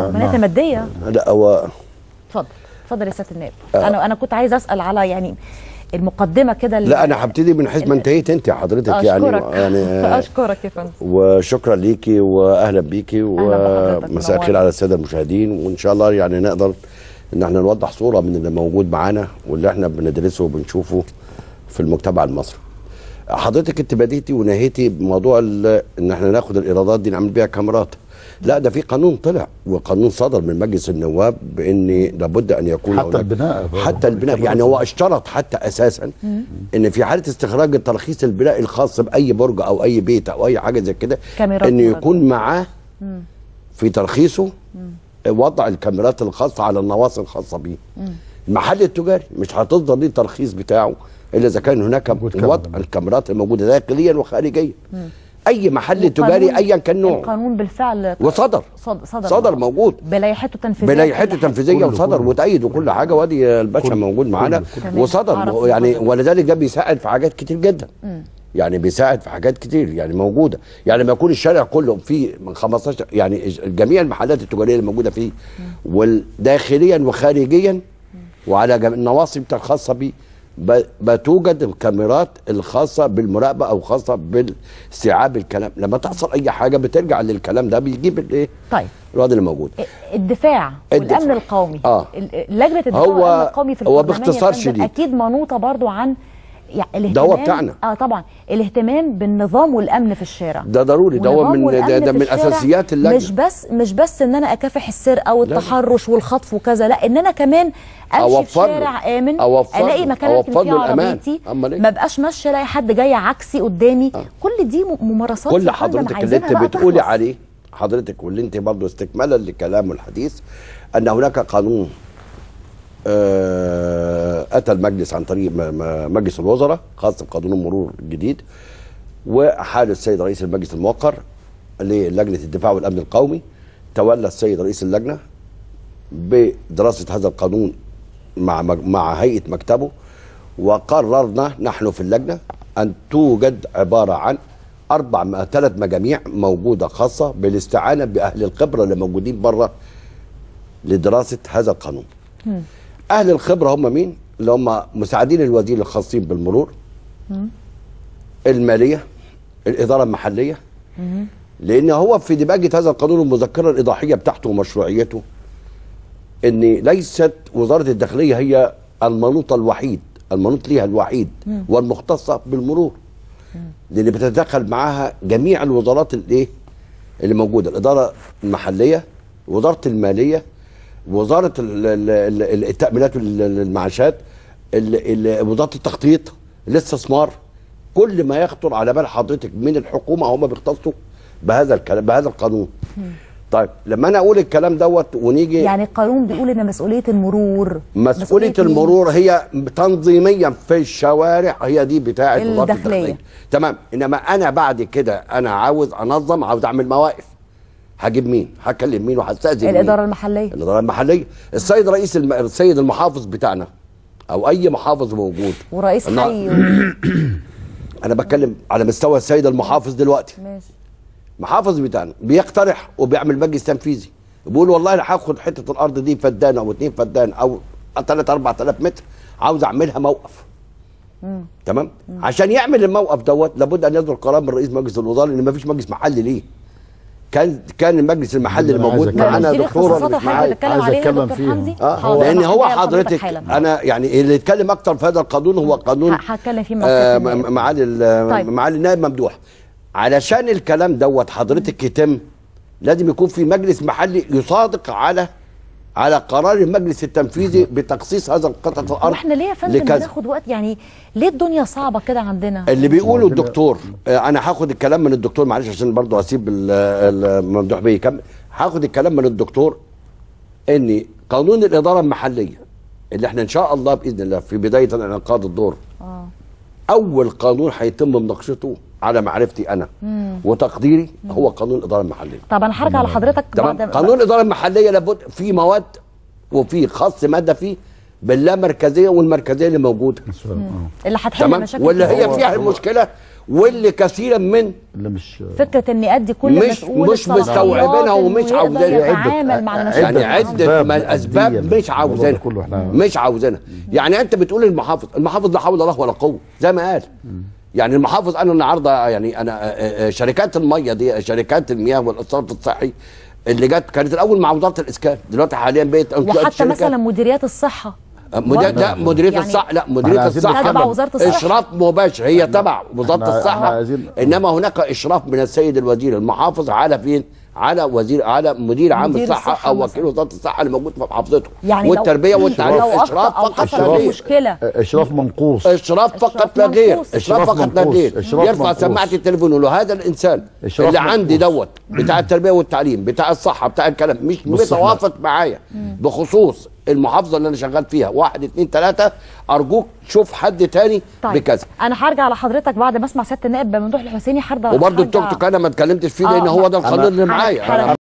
تأمينات ماديه لا هو اتفضل اتفضل يا سياده النائب انا انا كنت عايز اسال على يعني المقدمه كده اللي- لا انا هبتدي من حيث ما انتهيت انت حضرتك يعني اشكرك يعني آه، اشكرك يا فندم وشكرا ليكي واهلا بيكي بحضرتك، ومساء الخير منورة. على الساده المشاهدين وان شاء الله يعني نقدر ان احنا نوضح صوره من اللي موجود معانا واللي احنا بندرسه وبنشوفه في المجتمع المصري. حضرتك انت بديتي ونهيتي بموضوع ال- ان احنا ناخد الايرادات دي نعمل بيها كاميرات. لا ده في قانون طلع وقانون صدر من مجلس النواب بان لابد ان يكون حتى هناك- البناء حتى البناء يعني هو اشترط حتى اساسا ان في حاله استخراج الترخيص البنائي الخاص باي برج او اي بيت او اي حاجه زي كده كاميرات ان مرة. يكون معاه في ترخيصه وضع الكاميرات الخاصه على النواصي الخاصه بيه المحل التجاري مش هتصدر ليه الترخيص بتاعه الا اذا كان هناك وجود كاميرا. وضع الكاميرات الموجوده داخليا وخارجيا اي محل والقانون- تجاري ايا كان نوعه القانون بالفعل وصدر صد- صدر صدر موجود بلائحته التنفيذيه بلائحته كل حاجة. التنفيذيه كله- وصدر كله. وتأيد وكل حاجه وادي الباشا كله- موجود معانا كله- كله. وصدر أعرف يعني كله. ولذلك ده بيساعد في حاجات كتير جدا يعني بيساعد في حاجات كتير يعني موجوده يعني لما يكون الشارع كله فيه من 15 يعني جميع المحلات التجاريه اللي موجوده فيه وداخليا وخارجيا وعلى جم- النواصي بتاع الخاصه بيه ب- بتوجد الكاميرات الخاصه بالمراقبه او خاصه باستيعاب الكلام لما تحصل اي حاجه بترجع للكلام ده بيجيب الايه طيب الوضع اللي موجود الدفاع الدفاع. والامن القومي آه. ال- لجنه الدفاع هو- والامن القومي في هو البرلمان يا باختصار فندم شديد. اكيد منوطه برضو عن يعني ده هو الاهتمام- بتاعنا. اه طبعا الاهتمام بالنظام والامن في الشارع ده ضروري ده هو والنظام من والأمن ده, ده في من الشارع اساسيات اللجنه مش بس مش بس ان انا اكافح السرقه لا. والتحرش والخطف وكذا لا ان انا كمان امشي في أوفر له. شارع امن أوفر له. الاقي مكان أوفر اركن فيه له الأمان. عربيتي أمال إيه؟ ما بقاش ماشيه الاقي حد جاي عكسي قدامي كل دي م- ممارسات كل يا فندم حضرتك اللي عايزينها انت بقى بتقولي تخلص. عليه حضرتك واللي انت برضه استكمالا لكلام الحديث ان هناك قانون آه، اتى المجلس عن طريق م- م- مجلس الوزراء خاص بقانون المرور الجديد واحال السيد رئيس المجلس الموقر للجنه الدفاع والامن القومي تولى السيد رئيس اللجنه بدراسه هذا القانون مع مج- مع هيئه مكتبه وقررنا نحن في اللجنه ان توجد عباره عن اربع ثلاث مجاميع موجوده خاصه بالاستعانه باهل الخبره اللي موجودين بره لدراسه هذا القانون. اهل الخبره هم مين؟ اللي هم مساعدين الوزير الخاصين بالمرور الماليه الاداره المحليه لان هو في دماغه هذا القانون المذكره الايضاحيه بتاعته ومشروعيته ان ليست وزاره الداخليه هي المنوط الوحيد المنوط ليها الوحيد والمختصه بالمرور لان بتتدخل معاها جميع الوزارات الايه اللي موجوده الاداره المحليه وزاره الماليه وزاره ال- ال- ال- التامينات والمعاشات ال- ال- وزاره التخطيط الاستثمار كل ما يخطر على بال حضرتك من الحكومه هم بيختصوا بهذا الكلام بهذا القانون طيب لما انا اقول الكلام دوت ونيجي يعني القانون بيقول ان مسؤوليه المرور مسؤوليه مين؟ المرور هي تنظيميا في الشوارع هي دي بتاعه وزاره الداخلية. الداخليه تمام انما انا بعد كده انا عاوز انظم عاوز اعمل مواقف هجيب مين هكلم مين وهستاذن مين الاداره المحليه الاداره المحليه السيد رئيس الم... السيد المحافظ بتاعنا او اي محافظ موجود ورئيس النا- حي و... انا بتكلم على مستوى السيد المحافظ دلوقتي ماشي محافظ بتاعنا بيقترح وبيعمل مجلس تنفيذي بيقول والله انا هاخد حته الارض دي فدان او اتنين فدان او 3 4000 متر عاوز اعملها موقف تمام عشان يعمل الموقف دوت لابد ان يصدر قرار من رئيس مجلس الوزراء ان ما فيش مجلس محلي ليه كان كان المجلس المحلي اللي أنا عايز موجود أتكلم. معانا مش دي دكتوره الاختصاصات اللي مش اللي معايا حضرتك بتتكلم عايز عليها يا أتكلم دكتور فيها. حمدي اه حاضر، لان أنا هو هجي لحضرتك حضرتك حالا. انا يعني اللي يتكلم اكتر في هذا القانون هو قانون ه- هتكلم فيه مع آه، سيادة النائب. معالي ال- طيب. معالي النائب ممدوح علشان الكلام دوت حضرتك يتم لازم يكون في مجلس محلي يصادق على على قرار المجلس التنفيذي بتخصيص هذا القطعه الارض واحنا ليه يا فندم لكذا. بناخد وقت يعني ليه الدنيا صعبه كده عندنا اللي بيقوله عندنا- الدكتور آه، انا هاخد الكلام من الدكتور معلش عشان برضه اسيب ال- ال- ممدوح بيه يكمل هاخد الكلام من الدكتور ان قانون الاداره المحليه اللي احنا ان شاء الله باذن الله في بدايه انعقاد الدور اه اول قانون هيتم مناقشته على معرفتي انا وتقديري هو قانون الاداره المحليه طب انا هرجع لحضرتك تمام بعد قانون الاداره المحليه لابد في مواد وفي خاص ماده فيه باللامركزيه والمركزيه اللي موجوده مسؤول. آه. اللي هتحل تمام مشاكل واللي هي كتير. فيها المشكله واللي كثيرا من اللي مش فكره اني ادي كل مش- مسؤول مش الصلاحيات مستوعبينها إنه ومش يقدر عاوزاها. يتعامل مع المشاكل يعني عده أسباب من اسباب مادية مش عاوزينها الموضوع ده كله إحنا- مش عاوزينها يعني انت بتقول المحافظ المحافظ لا حول له ولا قوه زي ما قال يعني المحافظ انا النهارده يعني انا آه، آه، شركات الميه دي شركات المياه والصرف الصحي اللي جت كانت الاول مع وزاره الاسكان دلوقتي حاليا بقت وحتى شركات- مثلا مديريات الصحه مدير لا برضه. مديريه يعني الصحه لا احنا مديريه عايزين الصحه تبع وزارة الصحة. اشراف مباشر هي تبع وزاره احنا- احنا الصحه عايزين- انما هناك اشراف من السيد الوزير المحافظ على فين على وزير على مدير عام مدير الصحه الصحة او مثلاً. وكيل وزاره الصحه اللي موجود في محافظته يعني لو- والتربيه والتعليم لو أخطأ اشراف أو فقط حصل لا فيه غير مشكله اشراف منقوص اشراف فقط لا غير منقوص. اشراف إشراف فقط لا منقوص. غير إشراف يرفع منقوص. سماعه التليفون يقول له هذا الانسان إشراف اللي عندي منقوص. دوت بتاع التربيه والتعليم بتاع الصحه بتاع الكلام مش بص إحنا- متوافق معايا بخصوص المحافظه اللي انا شغال فيها واحد اتنين تلاته ارجوك شوف حد تاني طيب بكذا انا هرجع لحضرتك بعد ما اسمع سياده النائب ممدوح الحسيني هرجع وبرضه هرجع- التوك توك انا ما اتكلمتش فيه آه، لان هو ده أنا- القانون اللي معايا حرج- أنا